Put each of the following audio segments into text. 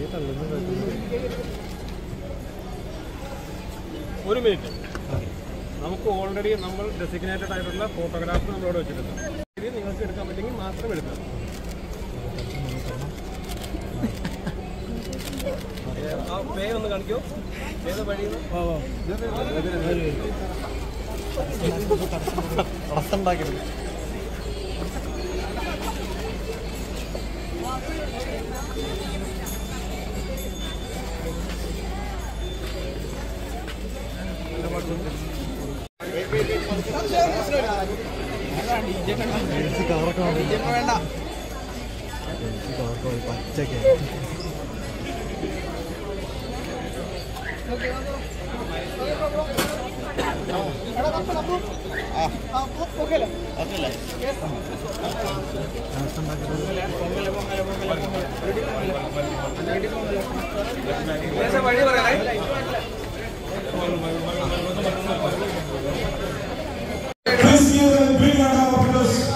ഒരു മിനിറ്റ് നമുക്ക് ഓൾറെഡി നമ്മൾ ഡെസിഗ്നേറ്റഡ് ആയിട്ടുള്ള ഫോട്ടോഗ്രാഫ് നമ്മളോട് വെച്ചിട്ടുണ്ട് ഇത് നിങ്ങൾക്ക് എടുക്കാൻ പറ്റുമെങ്കിൽ മാത്രം എടുക്കാം ഏ, ആ പേ ഒന്ന് കാണിക്കോ ഏത് വഴിയിൽ Please give them a big round of applause.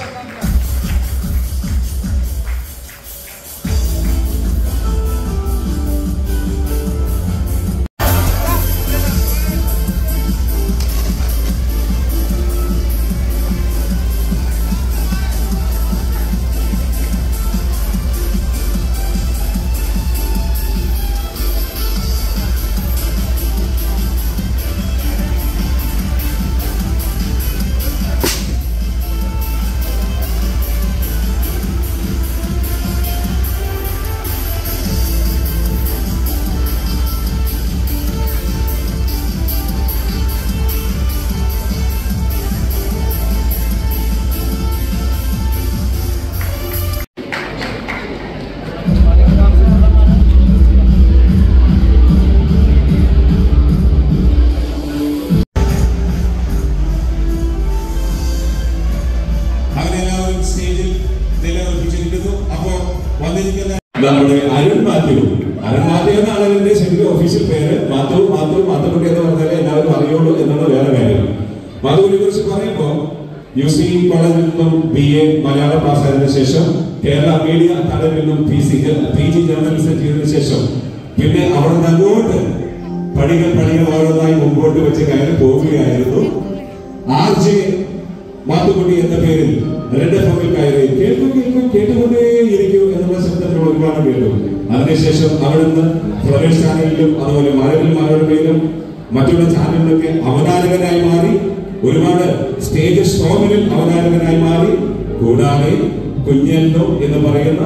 അങ്ങനെ എല്ലാവരും സ്റ്റേജിൽ നിലയുറപ്പിച്ചിരിക്കുന്നു അപ്പോ വന്നിരിക്കുന്ന നമ്മുടെ അരുൺ മാത്യു അരുൺ മാത്യു എന്നാണ് ഇതിന്റെ ശരിക്കും ഒഫീഷ്യൽ പേര് മാധു മാധു മാത്തക്കുട്ടി എന്ന് പറഞ്ഞാൽ എല്ലാവരും അറിയുള്ളൂ എന്നുള്ള വേറെ കാര്യം മാധുവിനെ കുറിച്ച് പറയുമ്പോൾ യു സി കോളേജിൽ നിന്നും ബി എ മലയാളം പാസ്സായതിനു ശേഷം കേരള മീഡിയ അക്കാദമിയിൽ നിന്നും P C P G journalism ചെയ്തതിനു ശേഷം പിന്നെ അവിടെ നിന്ന് അങ്ങോട്ട് പടികൾ പടികൾ ഓരോന്നായി മുമ്പോട്ട് വെച്ച് കയറി പോവുകയായിരുന്നു ആർ ജെ മാത്തുക്കുട്ടി എന്ന പേരിൽ റെഡ് എഫ് എമ്മിൽ കയറി കേൾക്കൂ കേൾക്കൂ കേട്ടുകൊണ്ടേയിരിക്കൂ എന്നുള്ള ശബ്ദങ്ങൾ ഒരുപാട് കേട്ടു അതിനുശേഷം അവിടുന്ന് ഫ്ലവേഴ്സ് ചാനലിലും അതുപോലെ മഴവിൽ മനോരമയിലും മറ്റുള്ള ചാനലിലൊക്കെ അവതാരകനായി മാറി ഒരുപാട് സ്റ്റേജ് ഷോകളിൽ അവതാരകനായി മാറി കൂടാതെ കുഞ്ഞെന്തോ എന്ന് പറയുന്ന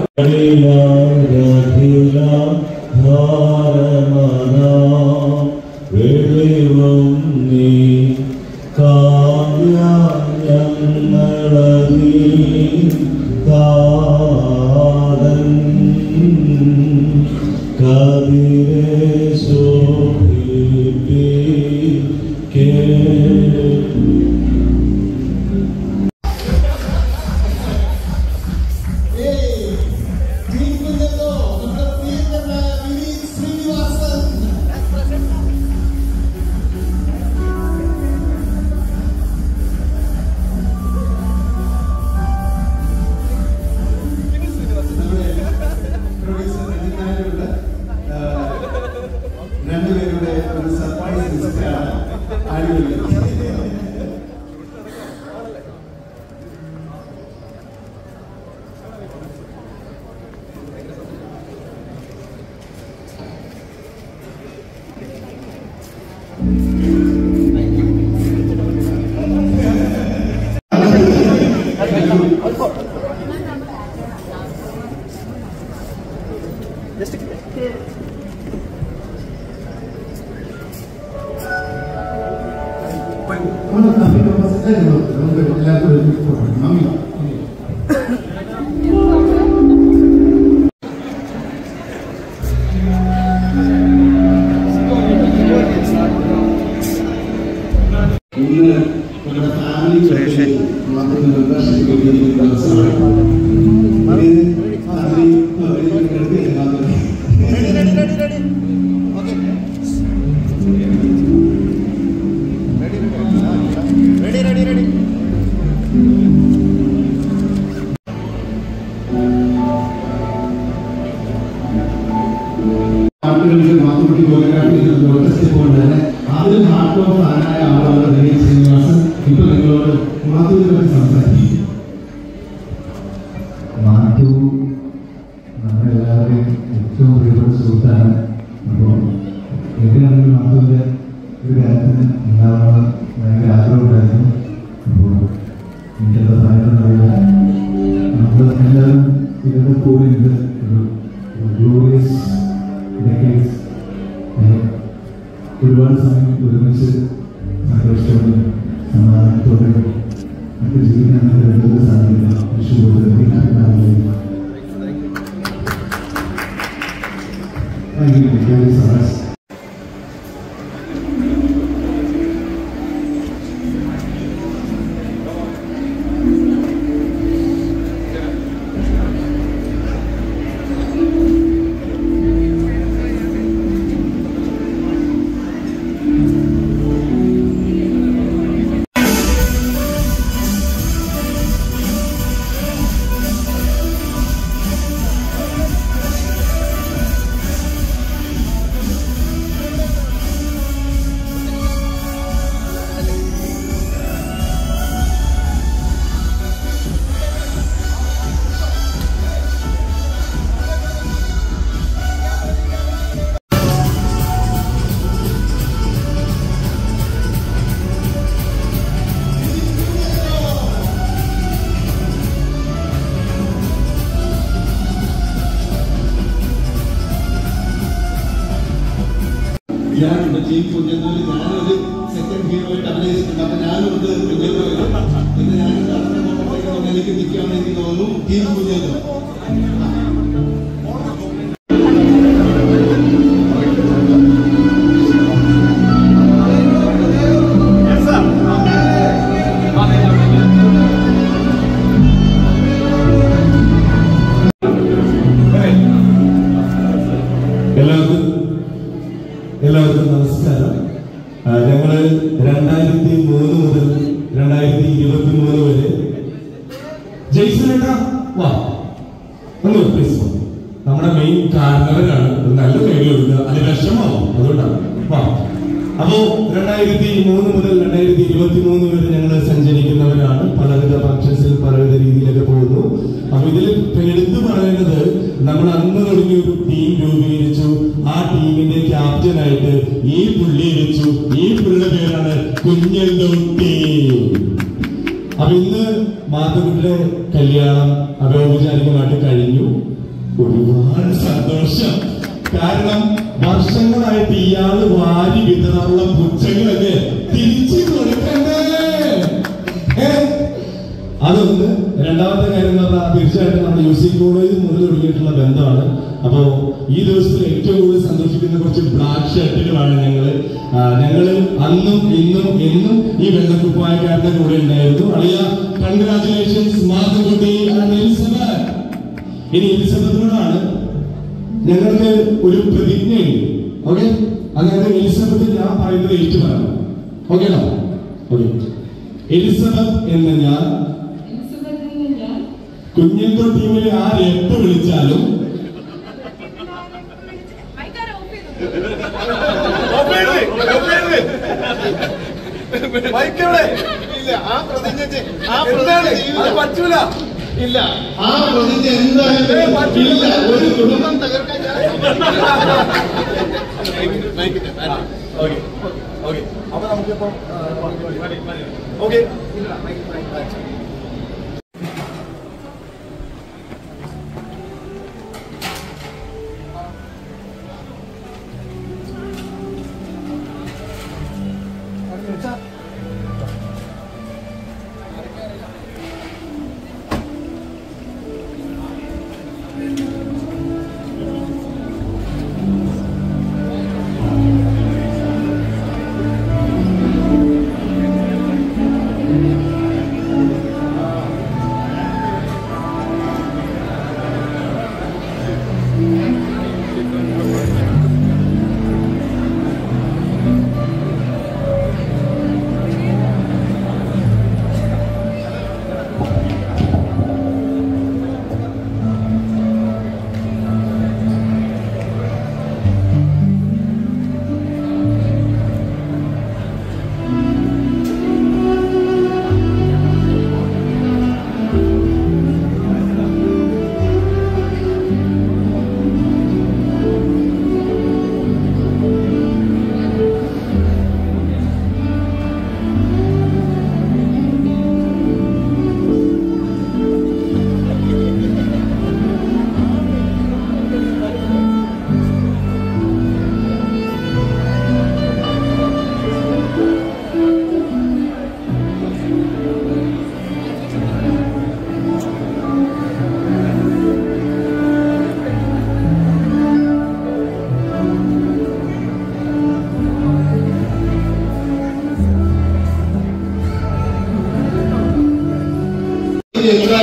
രണ്ടുപേരുടെ ഒരു സർപ്രൈസ് വിസിറ്റാണ് അടിപൊളി ഇന്ന് നമ്മുടെ ഫാമിലി മാത്രം മെമ്പർഷിപ്പ് കിട്ടിയിരിക്കുന്ന ദിവസമാണ് ഇത് ഫാമിലി എടുത്ത് മാത്രം ും വേണ്ടി മാത്തുക്കുട്ടി കോറിയോഗ്രാഫി ചെയ്ത ഒറ്റ സ്റ്റെപ്പ് കൊണ്ട് തന്നെ അതിലും ഹാർഡ് ഓഫ് ഫാനായ ആളാണ് ദിലീപ് ശ്രീനിവാസൻ ഇപ്പൊ നിങ്ങളോട് മാത്തുവിനെ പറ്റി സംസാരിക്കും മാറ്റു നമ്മളെല്ലാവരുടെയും ഏറ്റവും പ്രിയപ്പെട്ട സുഹൃത്താണ് അപ്പോൾ എവിടെയാണെങ്കിലും മാത്തുവിൻ്റെ ഒരു കാര്യത്തിന് ഉണ്ടാവണം ഭയങ്കര ആഗ്രഹമുണ്ടായിരുന്നു അപ്പോൾ എനിക്കെന്താ പറയുന്നറിയില്ല നമ്മൾ എല്ലാവരും ഇതിൻ്റെ കൂടെ ഉണ്ട് ഒരു ഗ്ലോറിയസ് ഡെക്കേഡ്സ് ഒരുപാട് സമയം ഒരുമിച്ച് സന്തോഷത്തോടെ സമാധാനത്തോടെ നമുക്ക് ജീവിക്കാൻ വേണ്ടത് സാധിക്കില്ല Vishu Thank you. Thank you so much. ഞാനുണ്ട് ടീം കുഞ്ഞന്നൂര് ഞാനൊരു സെക്കൻഡ് ഹീറോ ആയിട്ട് അഭിനയിച്ചിട്ടുണ്ട് അപ്പൊ ഞാനുണ്ട് കുഞ്ഞന്നൂര് പിന്നെ ഞാൻ എനിക്ക് നിൽക്കുകയാണെന്ന് എനിക്ക് തോന്നുന്നു ടീം കുഞ്ഞന്നൂർ എല്ലാവർക്കും എല്ലാവർക്കും നമസ്കാരം ആ, ഞങ്ങള് രണ്ടായിരത്തി മൂന്ന് മുതൽ രണ്ടായിരത്തി ഇരുപത്തി മൂന്ന് വരെ ജയ്സലേട്ടാ വാ ഒന്ന് പ്ലീസ് വാ. നമ്മുടെ മെയിൻ കാരണവരാണ് ഒരു നല്ല പേര് കൊടുക്കുക അത് വിഷമാവും അതുകൊണ്ടാണ് വാ അപ്പോ രണ്ടായിരത്തി മൂന്ന് മുതൽ രണ്ടായിരത്തി ഇരുപത്തി മൂന്ന് വരെ ഞങ്ങൾ സഞ്ചരിക്കുന്നവരാണ് പലവിധ ഫംഗ്ഷൻസിൽ പലവിധ രീതിയിലൊക്കെ പോകുന്നു അപ്പൊ ഇതിൽ എടുത്തു പറയേണ്ടത് നമ്മൾ അന്ന് തുടങ്ങി ഒരു ടീം രൂപീകരിച്ചു ആ ടീമിന്റെ ക്യാപ്റ്റനായിട്ട് ഈ പുള്ളി വെച്ചു ഈ പുള്ളിയുടെ പേരാണ് കുഞ്ഞെന്തോട്ടി അപ്പൊ ഇന്ന് മാധുവിന്റെ കല്യാണം അനൗപചാരികമായിട്ട് കഴിഞ്ഞു ഒരുപാട് സന്തോഷം കാരണം വർഷങ്ങളായിട്ട് ഇയാള് വാരി വിതറാനുള്ള പുച്ഛങ്ങളൊക്കെ തിരിച്ചു കൊടുക്കണ്ടേ ഏ? അതൊന്ന് രണ്ടാമത്തെ കാര്യം എന്ന് പറഞ്ഞാൽ തീർച്ചയായിട്ടും നമ്മുടെ യു സി കോളേജ് മുതൽ തുടങ്ങിയിട്ടുള്ള ബന്ധമാണ് അപ്പോ ഈ ദിവസത്തിൽ ഏറ്റവും കൂടുതൽ സന്തോഷിക്കുന്ന കുറച്ച് ബ്ലാക്ക് ഷർട്ടുകളാണ് ഞങ്ങള് ആ, ഞങ്ങള് അന്നും ഇന്നും എന്നും ഈ വെള്ളക്കുപ്പായക്കാരുടെ കൂടെ ഉണ്ടായിരുന്നു അളിയ കൺഗ്രാറ്റുലേഷൻസ് മാധുകുട്ടി ആൻഡ് എലിസബത്ത് ഇനി എലിസബത്തിനോടാണ് ഞങ്ങൾക്ക് ഒരു പ്രതിജ്ഞയുണ്ട് ഓക്കെ അതായത് എലിസബത്ത് ഞാൻ പറയുന്നത് ഏറ്റു പറയണം ഓക്കേണോ ഓക്കെ എലിസബത്ത് എന്ന ഞാൻ കുഞ്ഞിന്റെ ടീമിൽ ആര് എപ്പോ വിളിച്ചാലും ഇല്ല ആ പ്രതിജ്ഞ ചെയ്- ആ പ്രതിജ്ഞ ചെയ്യൂല. പറ്റൂല ഇല്ല ആ പ്രതിജ്ഞ എന്തായാലും ഇല്ല ഒരു കുടുംബം തകർക്കാൻ ഞാൻ ഓക്കെ ഓക്കെ അപ്പൊ നമുക്കിപ്പം ഓക്കെ ആ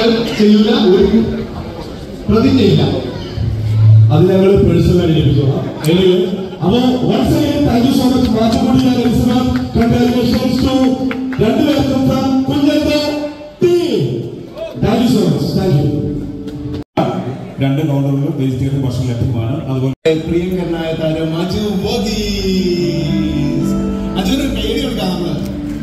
ചെയ്യൂല ഒരു പ്രതിജ്ഞയില്ല അത് ഞങ്ങൾ പേഴ്സണലായി ലഭിച്ചോളാം എനിവേ അപ്പോ once again thank you so much മാച്ചുകൂടി കൺഗ്രാറ്റുലേഷൻസ് ടു രണ്ടുപേർക്കും from Kunjath team thank you so much thank you രണ്ട് കൗണ്ടറുകളിലും വെജിറ്റേറിയൻ ഭക്ഷണം ലഭ്യമാണ് അതുപോലെ പ്രിയങ്കരനായ താരം അജു വോഗീസ് അജുവിന് പേടി കൊടുക്കാം നമ്മള്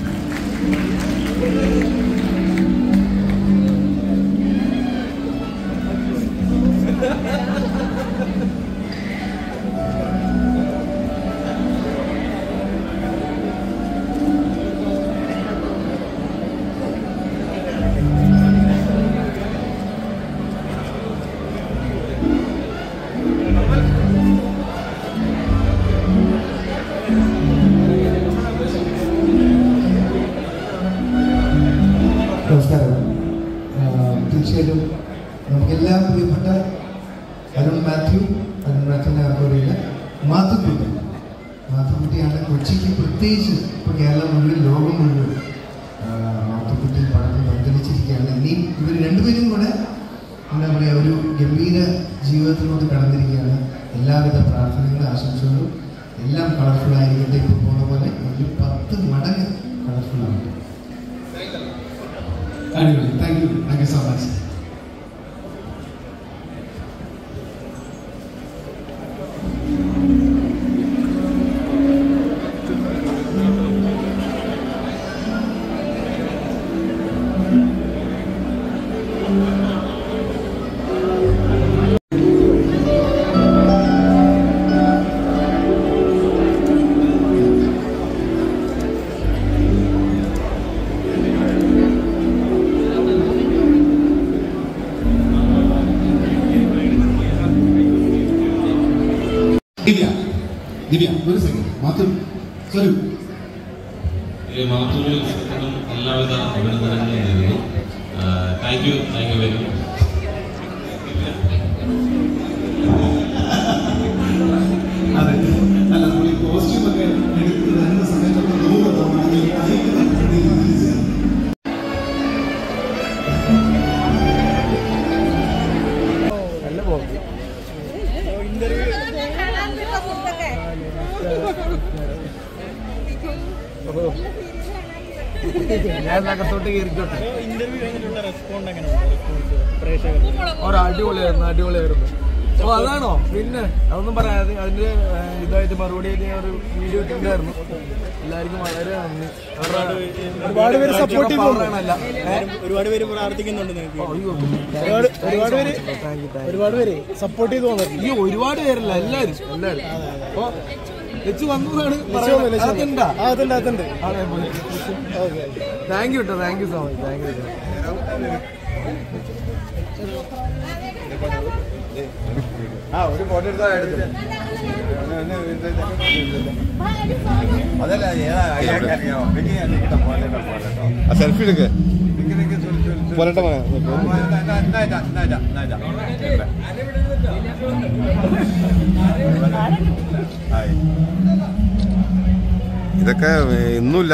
നമസ്കാരം ആ, തീർച്ചയായിട്ടും നമുക്കെല്ലാം പ്രിയപ്പെട്ട അരുൺ മാത്യു അരുൺ മാത്യുവിനെ ആർക്കറിയില്ല മാത്തുക്കുട്ടി മാത്തുക്കുട്ടിയാണ് കൊച്ചിക്ക് പ്രത്യേകിച്ച് ഇപ്പോൾ കേരളം മുഴുവൻ ലോകം മുഴുവൻ ആ, മാത്തുക്കുട്ടി പടത്തിൽ പന്തലിച്ചിരിക്കുകയാണ് ഇനിയും ഇവർ രണ്ടുപേരും കൂടെ എന്താ പറയുക ഒരു ഗംഭീര ജീവിതത്തിലോട്ട് കടന്നിരിക്കുകയാണ് എല്ലാവിധ പ്രാർത്ഥനകളും ആശംസകളും എല്ലാം കളർഫുൾ ആയിരിക്കട്ടെ ഇപ്പോൾ പോകുന്ന പോലെ ഒരു പത്ത് മടങ്ങ് കളർഫുൾ ആവട്ടെ അടിപൊളി thank you thank you so much Divya Divya ഒരു സെക്കൻഡ് മാത്രം സോറി ഈ മാത്തൂര് സംഘം എല്ലാവിധ അഭിനന്ദനങ്ങളും നേരുന്നു thank you thank you very much അതെ അല്ല നമ്മൾ ഈ കോസ്റ്റ്യൂം ഒക്കെ എടുത്ത് വരുന്ന സമയത്തൊക്കെ നൂറ് തവണ ഈ ബൈക്ക് തട്ടി ഈസിയാണ് ഒരു അടിപൊളിയായിരുന്നു അടിപൊളിയായിരുന്നു ഓ അതാണോ പിന്നെ അതൊന്നും പറയാതെ അതിന്റെ ഏ, ഇതായിട്ട് മറുപടി ആയിട്ട് ഞാൻ ഒരു വീഡിയോ ഇട്ടിട്ടുണ്ടായിരുന്നു എല്ലാവർക്കും വളരെ നന്ദി ഒരുപാട് പേര് സപ്പോർട്ട് ഒരുപാട് പേര് പ്രാർത്ഥിക്കുന്നുണ്ട് ഒരുപാട് ഒരുപാട് പേര് ഒരുപാട് പേര് സപ്പോർട്ട് ചെയ്ത് വന്നിട്ടുണ്ട് ഈ ഒരുപാട് പേരല്ല എല്ലാരും എല്ലാരും അപ്പൊ വെച്ച് വന്നതാണ് അതുണ്ടാ അതുണ്ട് അതുണ്ട് താങ്ക് യു കേട്ടോ thank you so much thank you selfie എടുക്ക് പോരട്ടെ മോനെ ഇതൊക്കെ ഇന്നുമില്ല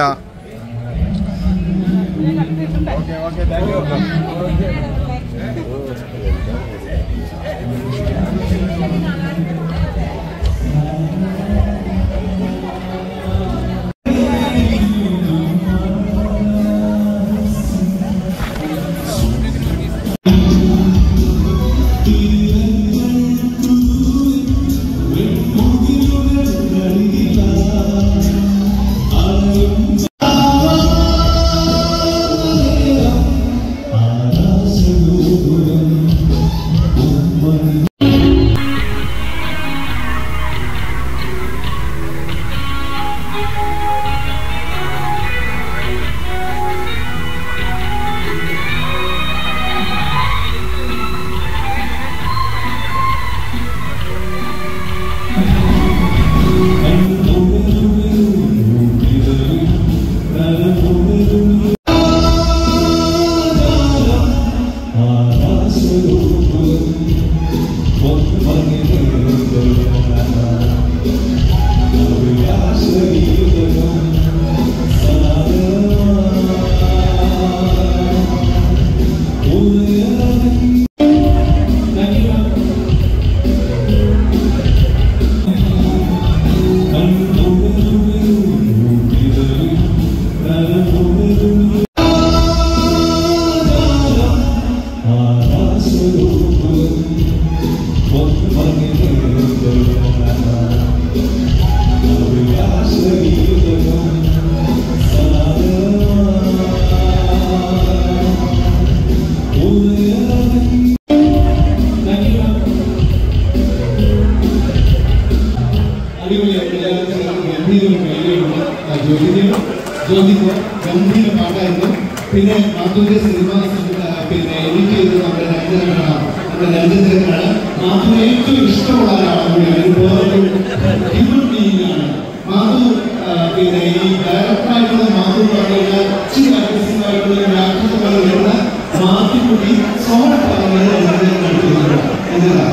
രണ്ടുപേരും കൈകളുണ്ട് ജ്യോതിനും ജ്യോതിക്ക് ഗംഭീര പാട്ടായിരുന്നു പിന്നെ മാധുവിന്റെ സിനിമ പിന്നെ എഡിറ്റ് ചെയ്തത് നമ്മുടെ രഞ്ജനാണ് നമ്മുടെ രഞ്ജനാണ് മാധു ഏറ്റവും ഇഷ്ടമുള്ള ഒരാളാണ് കൂടിയാണ് വേറൊരു ഹ്യൂമൻ ബീയിങ് ആണ് മാധു ആ, പിന്നെ ഈ ഡയറക്ടറായിട്ടുള്ള മാധു എന്ന് പറഞ്ഞാൽ ഇച്ചിരി aggressive ആയിട്ടുള്ള ഒരു actor പോലെ വരുന്ന മാധുക്കുട്ടി സോളം പറഞ്ഞത് രഞ്ജന കാണിക്കുന്നുണ്ട് എന്തിനാ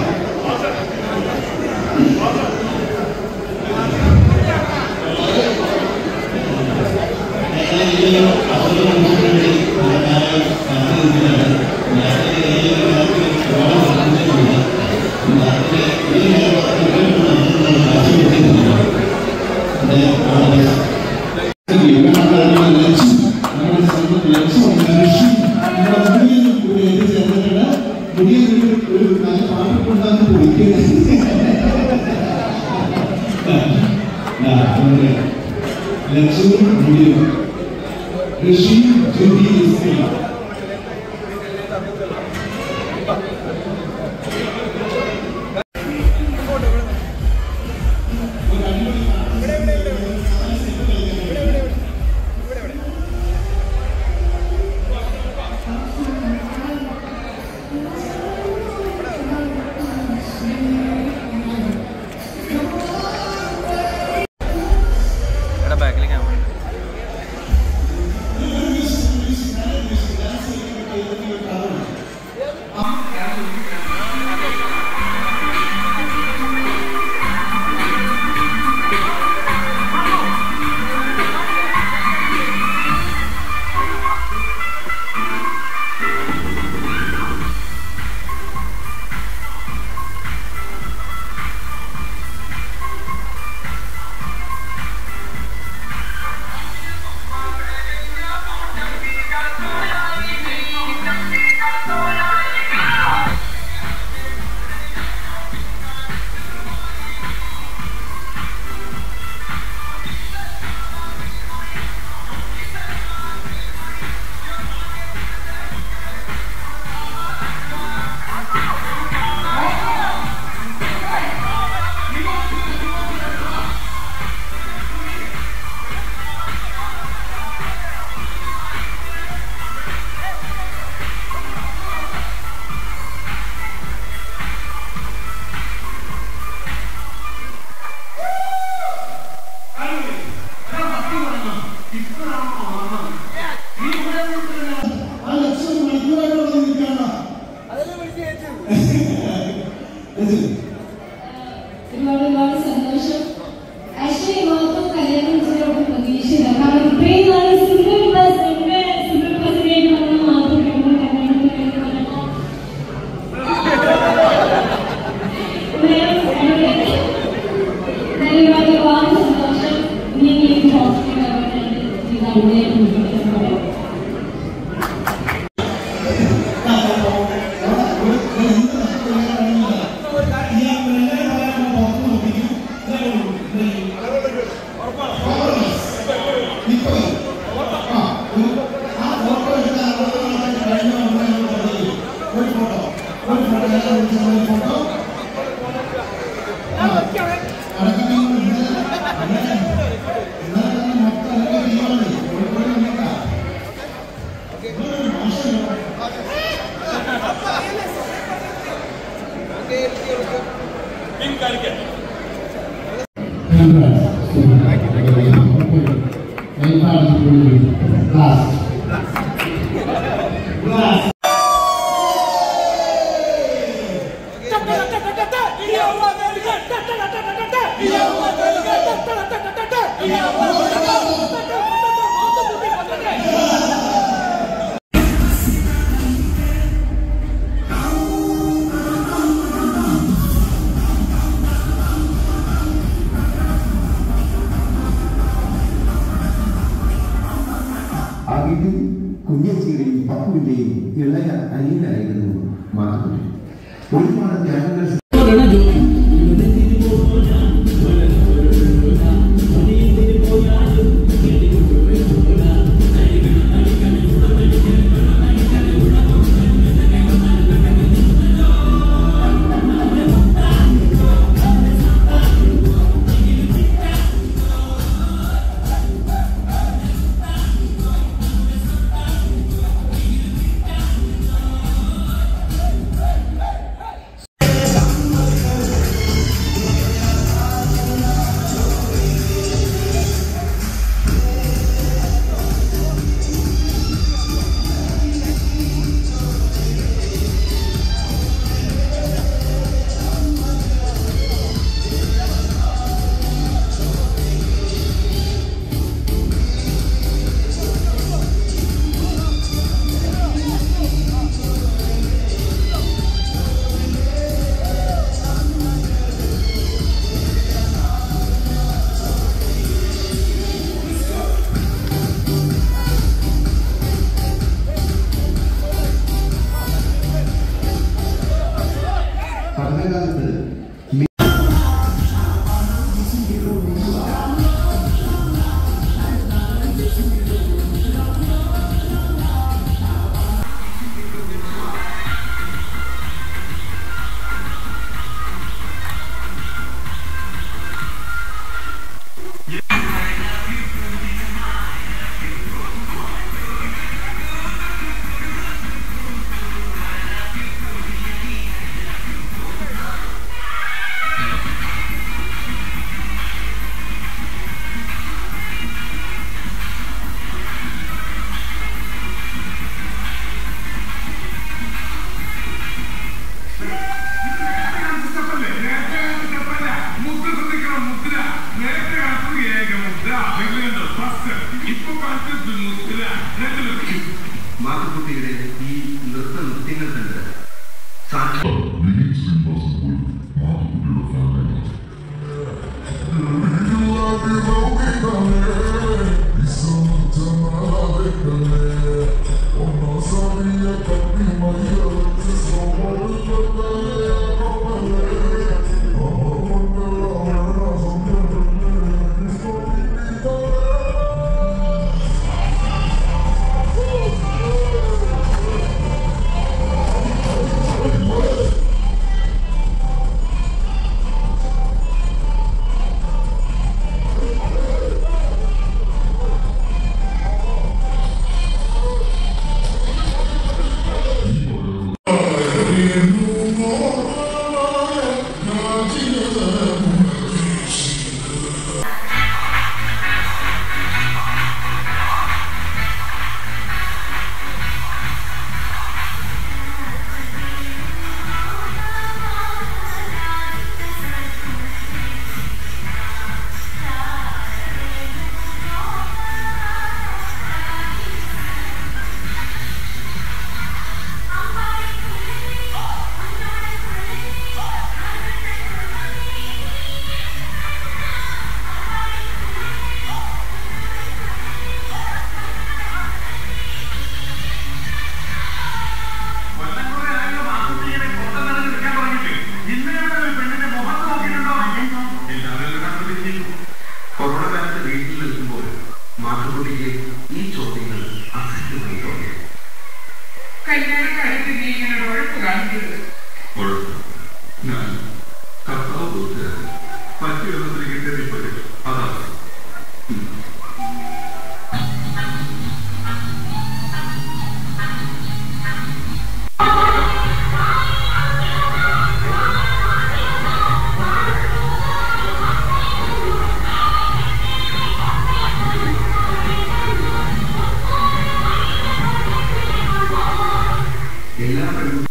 ഋഷി ജ്യോതി ഇസ്മയിൽ ഒരുപാട് ഒരുപാട് സന്തോഷം ആക്ച്വലി മാത്രം കല്യാണം ചെയ്തോട്ട് പ്രതീക്ഷയില്ല കാരണം ഇത്രയും നാള് സിംഗിൾ ബസ് എന്റെ സിംഗിൾ ബസ്സിലേക്ക് വന്ന മാത്രം ഞങ്ങൾ കല്യാണത്തിന് വേണ്ടി വന്നപ്പോൾ ഒരുപാട് ഒരുപാട് സന്തോഷം ഇനി എനിക്ക് ഹോസ്പിറ്റൽ ഇതാണ് ആദ്യം കുഞ്ഞച്ചിയുടെയും പപ്പുവിന്റെയും ഇളയ അനിയനായിരുന്നു മാധവൻ ഒരുപാട് ത്യാഗങ്ങൾ Thank മഴക്കാലത്ത് മാത്തുക്കുട്ടിയുടെ ഈ നൃത്ത നൃത്യങ്ങൾ കണ്ട് സാക്ഷി കൊറോണ കാലത്ത് വീട്ടിൽ നിൽക്കുമ്പോൾ മാത്തുക്കുട്ടിക്ക് ഈ ചോദ്യങ്ങൾ അസഹ്യമായി തോന്നി കല്യാണക്കാര്യത്തിൽ നീ ഇങ്ങനെ ഉഴപ്പ് കാണിക്കരുത് കുഴപ്പം ഞാൻ കർത്താവ് ബുദ്ധരാണ് പറ്റിയുള്ളതിന് കിട്ടിയതിൽ പോലും അതാണ് ഉം. എല്ലാ പെണ്ണും